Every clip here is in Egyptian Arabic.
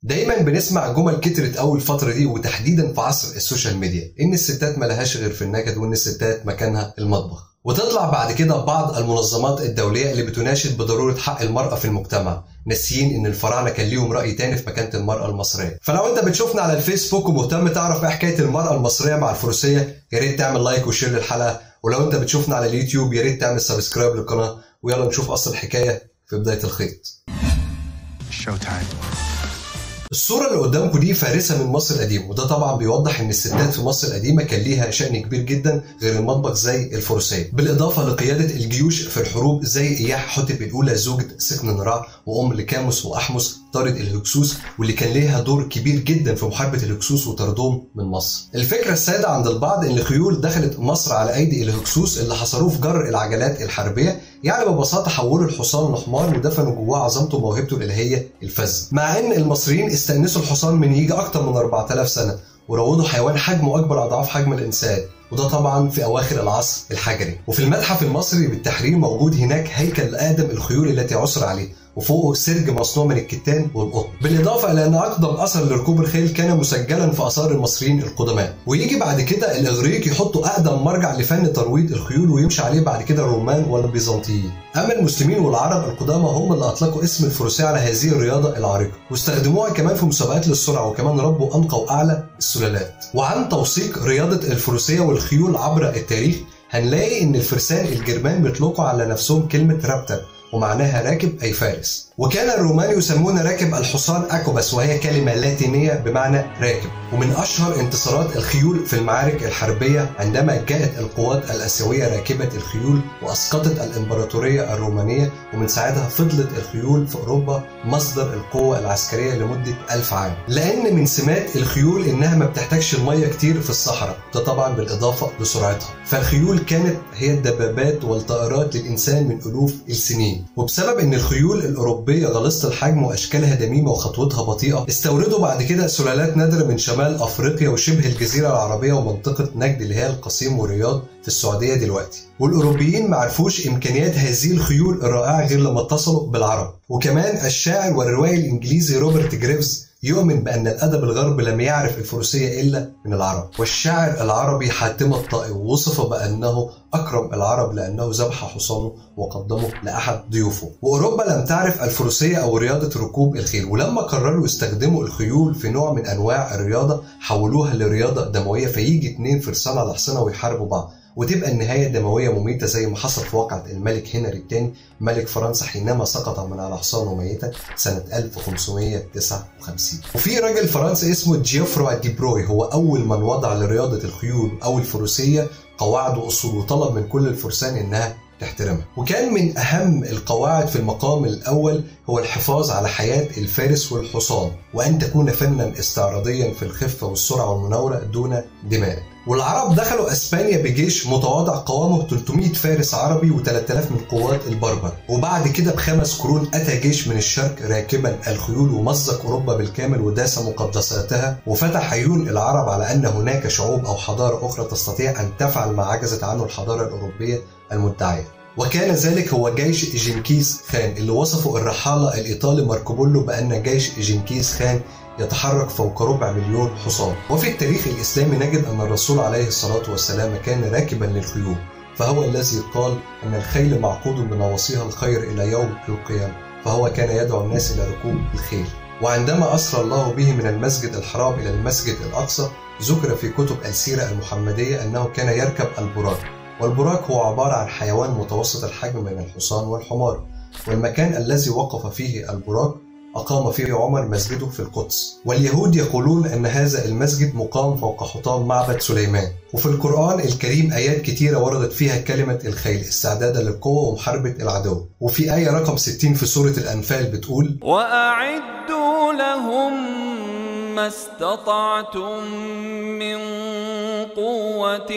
دايما بنسمع جمل كترت اول الفتره دي وتحديدا في عصر السوشيال ميديا ان الستات ملهاش غير في النكد وان الستات مكانها المطبخ وتطلع بعد كده بعض المنظمات الدولية اللي بتناشد بضرورة حق المرأة في المجتمع ناسيين ان الفراعنة كان ليهم رأي تاني في مكانة المرأة المصرية فلو انت بتشوفنا على الفيسبوك ومهتم تعرف ايه حكاية المرأة المصرية مع الفروسية يا ريت تعمل لايك وشير للحلقة ولو انت بتشوفنا على اليوتيوب يا ريت تعمل سبسكرايب للقناة ويلا نشوف اصل الحكاية في بداية الخيط شو تايم الصورة اللي قدامكم دي فارسة من مصر القديم وده طبعا بيوضح ان الستات في مصر القديمة كان ليها شأن كبير جدا غير المطبخ زي الفروسية بالإضافة لقيادة الجيوش في الحروب زي إياح حتب الأولى زوجة سكن نراع وأم لكاموس وأحمس طارد الهكسوس واللي كان ليها دور كبير جدا في محاربة الهكسوس وطردهم من مصر الفكرة السائدة عند البعض ان الخيول دخلت مصر على أيدي الهكسوس اللي حصروه في جر العجلات الحربية يعني ببساطة حولوا الحصان لحمار ودفنوا جواه عظمته وموهبته الإلهية الفذة مع ان المصريين استأنسوا الحصان من يجي أكتر من 4000 سنة وروضوا حيوان حجمه أكبر أضعاف حجم الإنسان وده طبعا في اواخر العصر الحجري وفي المتحف المصري بالتحرير موجود هناك هيكل ادم الخيول التي عثر عليه وفوقه سرج مصنوع من الكتان والقطن بالإضافة إلى أن أقدم أثر لركوب الخيل كان مسجلا في آثار المصريين القدماء ويجي بعد كده الإغريق يحطوا أقدم مرجع لفن ترويض الخيول ويمشي عليه بعد كده الرومان والبيزنطيين أما المسلمين والعرب القدامى هم اللي أطلقوا اسم الفروسية على هذه الرياضة العريقة واستخدموها كمان في مسابقات للسرعة وكمان ربوا أنقى وأعلى السلالات وعن توثيق رياضة الفروسية والخيول عبر التاريخ هنلاقي ان الفرسان الجرمان بيطلقوا على نفسهم كلمة رابتر ومعناها راكب أي فارس وكان الرومان يسمون راكب الحصان أكوبس وهي كلمة لاتينية بمعنى راكب ومن أشهر انتصارات الخيول في المعارك الحربية عندما جاءت القوات الآسيوية راكبة الخيول وأسقطت الإمبراطورية الرومانية ومن ساعتها فضلت الخيول في أوروبا مصدر القوة العسكرية لمدة ألف عام لأن من سمات الخيول إنها ما بتحتاجش المية كتير في الصحراء ده طبعا بالإضافة لسرعتها فالخيول كانت هي الدبابات والطائرات للإنسان من ألوف السنين وبسبب ان الخيول الاوروبيه غليظه الحجم واشكالها دميمه وخطوتها بطيئه استوردوا بعد كده سلالات نادره من شمال افريقيا وشبه الجزيره العربيه ومنطقه نجد اللي هي القصيم والرياض في السعوديه دلوقتي والاوروبيين ما عرفوش امكانيات هذه الخيول الرائعه غير لما اتصلوا بالعرب وكمان الشاعر والروائي الانجليزي روبرت جريفز يؤمن بأن الأدب الغرب لم يعرف الفروسية إلا من العرب والشاعر العربي حاتم الطائي وصف بأنه أكرم العرب لأنه ذبح حصانه وقدمه لأحد ضيوفه وأوروبا لم تعرف الفروسية أو رياضة ركوب الخيل ولما قرروا يستخدموا الخيول في نوع من أنواع الرياضة حولوها لرياضة دموية فيجي اتنين فرسان على حصنة ويحاربوا بعض وتبقى النهاية دموية مميتة زي ما حصل في واقعة الملك هنري الثاني ملك فرنسا حينما سقط من على حصانه ميتا سنة 1559 وفي راجل فرنسي اسمه جيوفرو دي بروي هو أول من وضع لرياضة الخيول أو الفروسية قواعد وأصول وطلب من كل الفرسان إنها تحترمها وكان من أهم القواعد في المقام الأول هو الحفاظ على حياة الفارس والحصان وأن تكون فنا استعراضيا في الخفة والسرعة والمناورة دون دماء والعرب دخلوا اسبانيا بجيش متواضع قوامه 300 فارس عربي و3000 من قوات البربر وبعد كده بخمس قرون اتى جيش من الشرق راكبا الخيول ومزق اوروبا بالكامل وداس مقدساتها وفتح عيون العرب على ان هناك شعوب او حضاره اخرى تستطيع ان تفعل ما عجزت عنه الحضاره الاوروبيه المدعيه وكان ذلك هو جيش جنكيز خان اللي وصفه الرحالة الإيطالي ماركوبولو بأن جيش جنكيز خان يتحرك فوق ربع مليون حصان وفي التاريخ الإسلامي نجد أن الرسول عليه الصلاة والسلام كان راكبا للخيول فهو الذي قال أن الخيل معقود بنواصيها الخير إلى يوم القيامة فهو كان يدعو الناس إلى ركوب الخيل وعندما أسرى الله به من المسجد الحرام إلى المسجد الأقصى ذكر في كتب السيرة المحمدية أنه كان يركب البراق والبراق هو عبارة عن حيوان متوسط الحجم بين الحصان والحمار والمكان الذي وقف فيه البراق أقام فيه عمر مسجده في القدس واليهود يقولون أن هذا المسجد مقام فوق حطام معبد سليمان وفي القرآن الكريم آيات كتيرة وردت فيها كلمة الخيل استعدادا للقوة ومحاربة العدو وفي آية رقم 60 في سورة الأنفال بتقول وأعدوا لهم ما استطعتم من قوة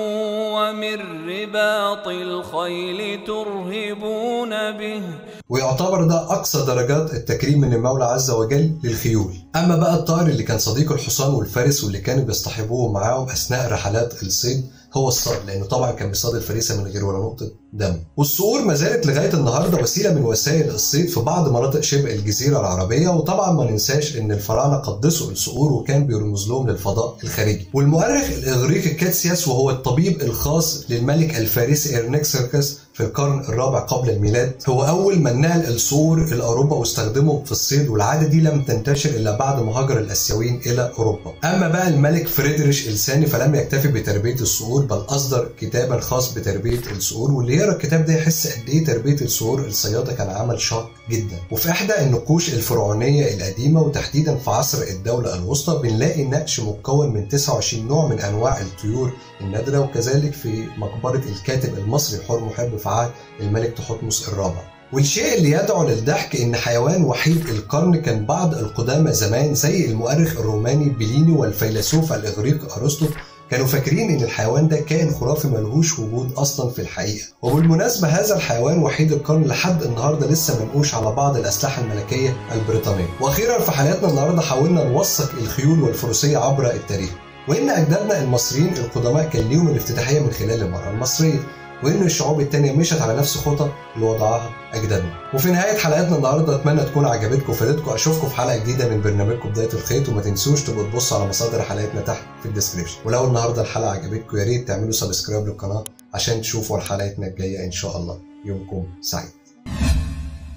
ومن رباط الخيل ترهبون به ويعتبر ده أقصى درجات التكريم من المولى عز وجل للخيول أما بقى الطائر اللي كان صديق الحصان والفارس واللي كانوا بيصطحبوه معاهم أثناء رحلات الصيد هو الصقر لأنه طبعا كان بيصطاد الفريسة من غير ولا نقطة دم والصقور ما زالت لغايه النهارده وسيله من وسائل الصيد في بعض مناطق شبه الجزيره العربيه وطبعا ما ننساش ان الفراعنه قدسوا الصقور وكان بيرمز لهم للفضاء الخارجي والمؤرخ الاغريقي كاتسياس وهو الطبيب الخاص للملك الفارسي ارنكسركس في القرن الرابع قبل الميلاد هو أول من نقل الصور إلى أوروبا واستخدمه في الصيد والعادة دي لم تنتشر إلا بعد ما هاجر الآسيويين إلى أوروبا أما بقى الملك فريدريش الثاني فلم يكتفي بتربية الصقور بل أصدر كتابا خاص بتربية الصقور واللي يقرأ الكتاب ده يحس قد إيه تربية الصقور الصيادة كان عمل شاق جدا وفي إحدى النقوش الفرعونية القديمة وتحديدا في عصر الدولة الوسطى بنلاقي نقش مكون من 29 نوع من أنواع الطيور النادرة وكذلك في مقبرة الكاتب المصري الحر محب في عهد الملك تحتمس الرابع والشيء اللي يدعو للضحك ان حيوان وحيد القرن كان بعض القدامى زمان زي المؤرخ الروماني بليني والفيلسوف الاغريقي ارسطو كانوا فاكرين ان الحيوان ده كائن خرافي ملهوش وجود اصلا في الحقيقه وبالمناسبه هذا الحيوان وحيد القرن لحد النهارده لسه منقوش على بعض الاسلحه الملكيه البريطانيه واخيرا في حلقتنا النهارده حاولنا نوثق الخيول والفروسيه عبر التاريخ وان اجدادنا المصريين القدماء كان ليهم الافتتاحيه من خلال المراه المصريه وان الشعوب التانية مشت على نفس خطى اللي وضعها اجدادنا وفي نهايه حلقتنا النهارده اتمنى تكون عجبتكم وفادتكم اشوفكم في حلقه جديده من برنامجكم بدايه الخيط وما تنسوش تبقوا تبصوا على مصادر حلقتنا تحت في الديسكريبشن ولو النهارده الحلقه عجبتكم يا ريت تعملوا سبسكرايب للقناه عشان تشوفوا حلقتنا الجايه ان شاء الله يومكم سعيد